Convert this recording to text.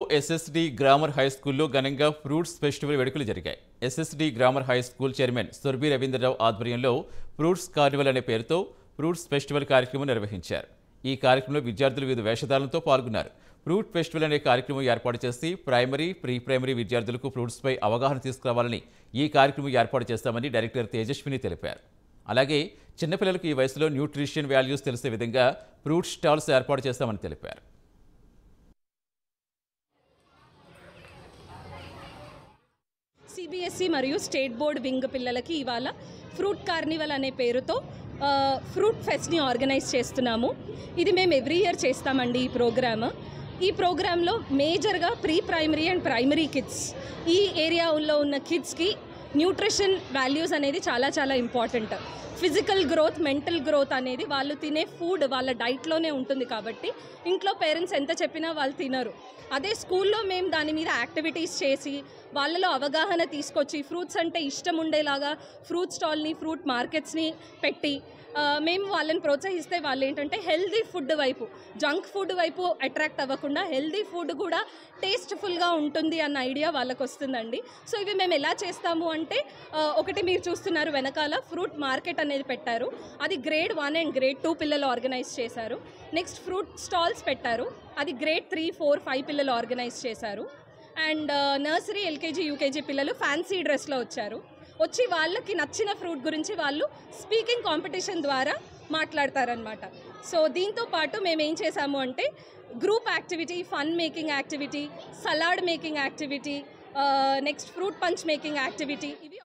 SSD grammar high స్కూల్లో ఘనంగా fruits festival వేడుకలు జరిగాయి SSD grammar high school chairman Surbhi Ravindrarao ఆధ్వర్యంలో ఫ్రూట్స్ కార్నివల్ అనే పేరుతో ఫ్రూట్స్ ఫెస్టివల్ కార్యక్రమం నిర్వహించారు ఈ కార్యక్రమంలో విద్యార్థులు వివిధ వేషధారణలతో పాల్గొన్నారు ఫ్రూట్ ఫెస్టివల్ అనే కార్యక్రమం ఏర్పాటు చేసి ప్రైమరీ ప్రీ ప్రైమరీ విద్యార్థులకు ఫ్రూట్స్పై అవగాహన తీసుకురావాలని ఈ కార్యక్రమం ఏర్పాటు చేస్తామని డైరెక్టర్ తేజస్విని తెలిపారు అలాగే చిన్నపిల్లలకు ఈ వయసులో న్యూట్రిషన్ వాల్యూస్ తెలిసే విధంగా ఫ్రూట్ స్టాల్స్ ఏర్పాటు చేస్తామని తెలిపారు సిబిఎస్ఈ మరియు స్టేట్ బోర్డ్ వింగ్ పిల్లలకి ఇవాళ ఫ్రూట్ కార్నివల్ అనే పేరుతో ఆ, ఫ్రూట్ ఫెస్ట్ని ఆర్గనైజ్ చేస్తున్నాము ఇది మేము ఎవ్రీ ఇయర్ చేస్తామండి ఈ ప్రోగ్రామ్ ఈ ప్రోగ్రాంలో మేజర్గా pre primary and primary kids ఈ ఏరియాలో ఉన్న కిడ్స్కి న్యూట్రిషన్ వాల్యూస్ అనేది చాలా చాలా important physical growth mental growth అనేది వాళ్ళు తినే ఫుడ్ వాళ్ళ డైట్లోనే ఉంటుంది కాబట్టి ఇంట్లో పేరెంట్స్ ఎంత చెప్పినా వాళ్ళు తినరు అదే స్కూల్లో మేము దాని మీద యాక్టివిటీస్ చేసి వాళ్ళలో అవగాహన తీసుకొచ్చి ఫ్రూట్స్ అంటే ఇష్టం ఉండేలాగా ఫ్రూట్ స్టాల్ని ఫ్రూట్ మార్కెట్స్ని పెట్టి ఆ, మేము వాళ్ళని ప్రోత్సహిస్తే వాళ్ళు ఏంటంటే హెల్దీ ఫుడ్ వైపు జంక్ ఫుడ్ వైపు అట్రాక్ట్ అవ్వకుండా హెల్దీ ఫుడ్ కూడా టేస్ట్ఫుల్గా ఉంటుంది అన్న ఐడియా వాళ్ళకి వస్తుందండి సో ఇవి మేము ఎలా చేస్తాము అంటే ఆ, ఒకటి మీరు చూస్తున్నారు వెనకాల ఫ్రూట్ మార్కెట్ అనేది పెట్టారు అది grade one and grade two పిల్లలు ఆర్గనైజ్ చేశారు నెక్స్ట్ ఫ్రూట్ స్టాల్స్ పెట్టారు అది గ్రేడ్ త్రీ ఫోర్ ఫైవ్ పిల్లలు ఆర్గనైజ్ చేశారు అండ్ నర్సరీ ఎల్కేజీ యూకేజీ పిల్లలు ఫ్యాన్సీ డ్రెస్లో వచ్చారు వచ్చి వాళ్ళకి నచ్చిన ఫ్రూట్ గురించి వాళ్ళు స్పీకింగ్ కాంపిటీషన్ ద్వారా మాట్లాడతారనమాట సో దీంతో పాటు మేము ఏం చేసాము అంటే group activity fun making activity salad making activity next fruit punch making activity ఇవి